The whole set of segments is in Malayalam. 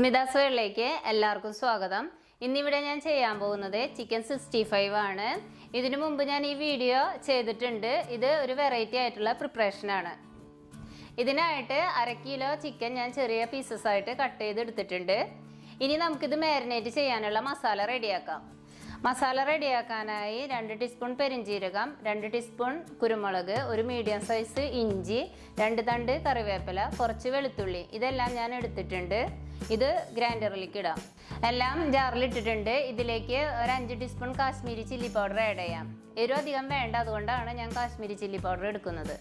സ്മിതാസ് വേളിലേക്ക് എല്ലാവർക്കും സ്വാഗതം ഇന്നിവിടെ ഞാൻ ചെയ്യാൻ പോകുന്നത് ചിക്കൻ സിക്സ്റ്റി ഫൈവ് ആണ് ഇതിനു മുമ്പ് ഞാൻ ഈ വീഡിയോ ചെയ്തിട്ടുണ്ട് ഇത് ഒരു വെറൈറ്റി ആയിട്ടുള്ള പ്രിപ്പറേഷനാണ് ഇതിനായിട്ട് അര കിലോ ചിക്കൻ ഞാൻ ചെറിയ പീസസ് ആയിട്ട് കട്ട് ചെയ്ത് എടുത്തിട്ടുണ്ട് ഇനി നമുക്കിത് മാരിനേറ്റ് ചെയ്യാനുള്ള മസാല റെഡിയാക്കാം മസാല റെഡിയാക്കാനായി രണ്ട് ടീസ്പൂൺ പെരിഞ്ചീരകം രണ്ട് ടീസ്പൂൺ കുരുമുളക് ഒരു മീഡിയം സൈസ് ഇഞ്ചി രണ്ട് തണ്ട് കറിവേപ്പില കുറച്ച് വെളുത്തുള്ളി ഇതെല്ലാം ഞാൻ എടുത്തിട്ടുണ്ട് ഇത് ഗ്രൈൻഡറിലേക്ക് ഇടാം എല്ലാം ജാറിൽ ഇട്ടിട്ടുണ്ട് ഇതിലേക്ക് ഒരു അഞ്ച് teaspoon Kashmiri chilli powder add ചെയ്യാം എരിവ് അധികം വേണ്ട അതുകൊണ്ടാണ് ഞാൻ കാശ്മീരി ചില്ലി പൗഡർ എടുക്കുന്നത്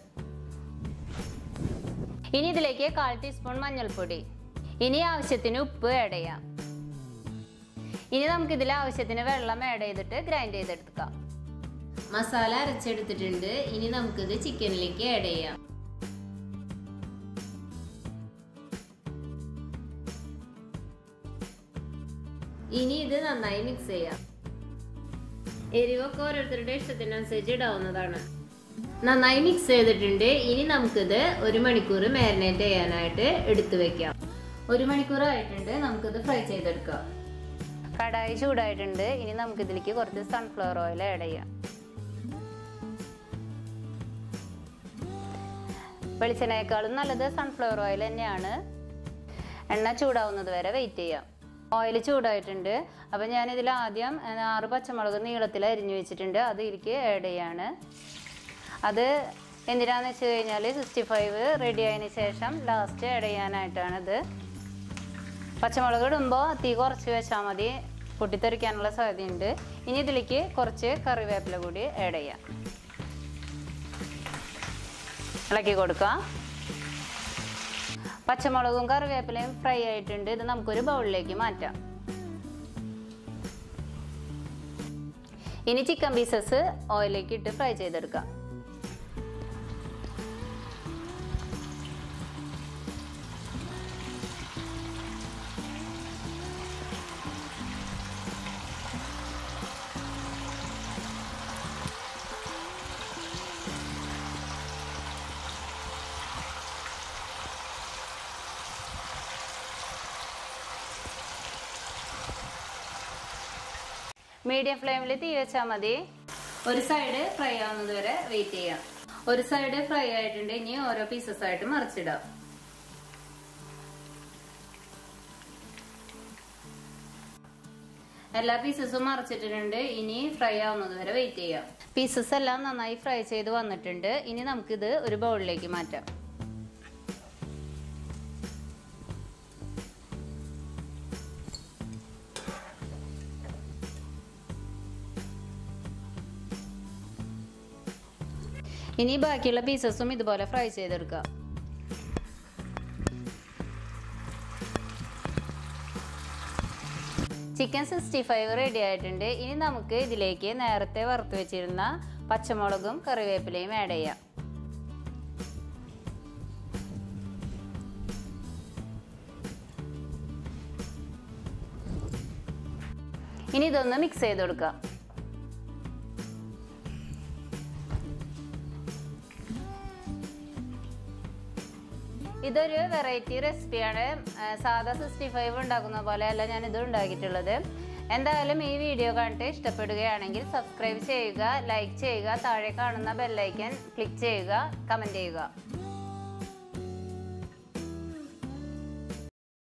ഇനി ഇതിലേക്ക് കാൽ ടീസ്പൂൺ മഞ്ഞൾപ്പൊടി ഇനി ആവശ്യത്തിന് ഉപ്പ് ആഡ് ചെയ്യാം ഇനി നമുക്ക് ഇതിൽ ആവശ്യത്തിന് വെള്ളം ആഡ് ചെയ്തിട്ട് ഗ്രൈൻഡ് ചെയ്തെടുക്കാം മസാല അരച്ചെടുത്തിട്ടുണ്ട് ഇനി നമുക്കിത് ചിക്കനിലേക്ക് ആഡ് ചെയ്യാം ഇനി ഇത് നന്നായി മിക്സ് ചെയ്യാം എരിവൊക്കെ ഓരോരുത്തരുടെ ഇഷ്ടത്തിനനുസരിച്ച് ഇടാവുന്നതാണ് നന്നായി മിക്സ് ചെയ്തിട്ടുണ്ട് ഇനി നമുക്കിത് ഒരു മണിക്കൂർ മാരിനേറ്റ് ചെയ്യാനായിട്ട് എടുത്തു വെക്കാം ഒരു മണിക്കൂർ ആയിട്ടുണ്ട് നമുക്കിത് ഫ്രൈ ചെയ്തെടുക്കാം കടായി ചൂടായിട്ടുണ്ട് ഇനി നമുക്ക് ഇതിലേക്ക് കുറച്ച് സൺഫ്ലവർ ഓയിൽ ആഡ് ചെയ്യാം വെളിച്ചെണ്ണയേക്കാളും നല്ലത് സൺഫ്ലവർ ഓയിൽ തന്നെയാണ് എണ്ണ ചൂടാവുന്നത് വരെ വെയിറ്റ് ചെയ്യാം ഓയിൽ ചൂടായിട്ടുണ്ട് അപ്പം ഞാനിതിൽ ആദ്യം ആറ് പച്ചമുളക് നീളത്തിൽ അരിഞ്ഞു വെച്ചിട്ടുണ്ട് അത് ഇതിലേക്ക് ആഡ് ചെയ്യാണ് അത് എന്തിനാന്ന് വെച്ച് കഴിഞ്ഞാൽ സിക്സ്റ്റി ഫൈവ് റെഡി ആയതിനു ശേഷം ലാസ്റ്റ് ആഡ് ചെയ്യാനായിട്ടാണിത് പച്ചമുളക് ഇടുമ്പോൾ തീ കുറച്ച് വെച്ചാൽ മതി പൊട്ടിത്തെറിക്കാനുള്ള സാധ്യതയുണ്ട് ഇനി ഇതിലേക്ക് കുറച്ച് കറിവേപ്പില കൂടി ആഡ് ചെയ്യാം ഇളക്കി കൊടുക്കാം പച്ചമുളകും കറിവേപ്പിലയും ഫ്രൈ ആയിട്ടുണ്ട് ഇത് നമുക്കൊരു ബൗളിലേക്ക് മാറ്റാം ഇനി ചിക്കൻ പീസസ് ഓയിലേക്ക് ഇട്ട് ഫ്രൈ ചെയ്തെടുക്കാം മീഡിയം ഫ്ലെയിമിൽ തീ വെച്ചാൽ മതി ഒരു സൈഡ് ഫ്രൈ ആവുന്നത് വരെ വെയിറ്റ് ചെയ്യാം ഒരു സൈഡ് ഫ്രൈ ആയിട്ടുണ്ട് ഇനി ഓരോ പീസസ് ആയിട്ട് മറിച്ചിടാം എല്ലാ പീസസും മറിച്ചിട്ടിട്ടുണ്ട് ഇനി ഫ്രൈ ആവുന്നത് വരെ വെയിറ്റ് ചെയ്യാം പീസസ് എല്ലാം നന്നായി ഫ്രൈ ചെയ്ത് വന്നിട്ടുണ്ട് ഇനി നമുക്കിത് ഒരു ബൗളിലേക്ക് മാറ്റാം ഇനി ബാക്കിയുള്ള പീസസും ഇതുപോലെ ഫ്രൈ ചെയ്തെടുക്കാം ചിക്കൻ സിക്സ്റ്റി ഫൈവ് റെഡി ആയിട്ടുണ്ട് ഇനി നമുക്ക് ഇതിലേക്ക് നേരത്തെ വറുത്ത് വെച്ചിരുന്ന പച്ചമുളകും കറിവേപ്പിലയും ആഡ് ചെയ്യാം ഇനി ഇതൊന്ന് മിക്സ് ചെയ്ത് കൊടുക്കാം ഇതൊരു വെറൈറ്റി റെസിപ്പിയാണ് സാധാ സിക്സ്റ്റി ഫൈവ് ഉണ്ടാക്കുന്ന പോലെ അല്ല ഞാൻ ഇത് ഉണ്ടാക്കിയിട്ടുള്ളത് എന്തായാലും ഈ വീഡിയോ കണ്ടിട്ട് ഇഷ്ടപ്പെടുകയാണെങ്കിൽ സബ്സ്ക്രൈബ് ചെയ്യുക ലൈക്ക് ചെയ്യുക താഴെ കാണുന്ന ബെല്ലൈക്കൻ ക്ലിക്ക് ചെയ്യുക കമൻറ്റ് ചെയ്യുക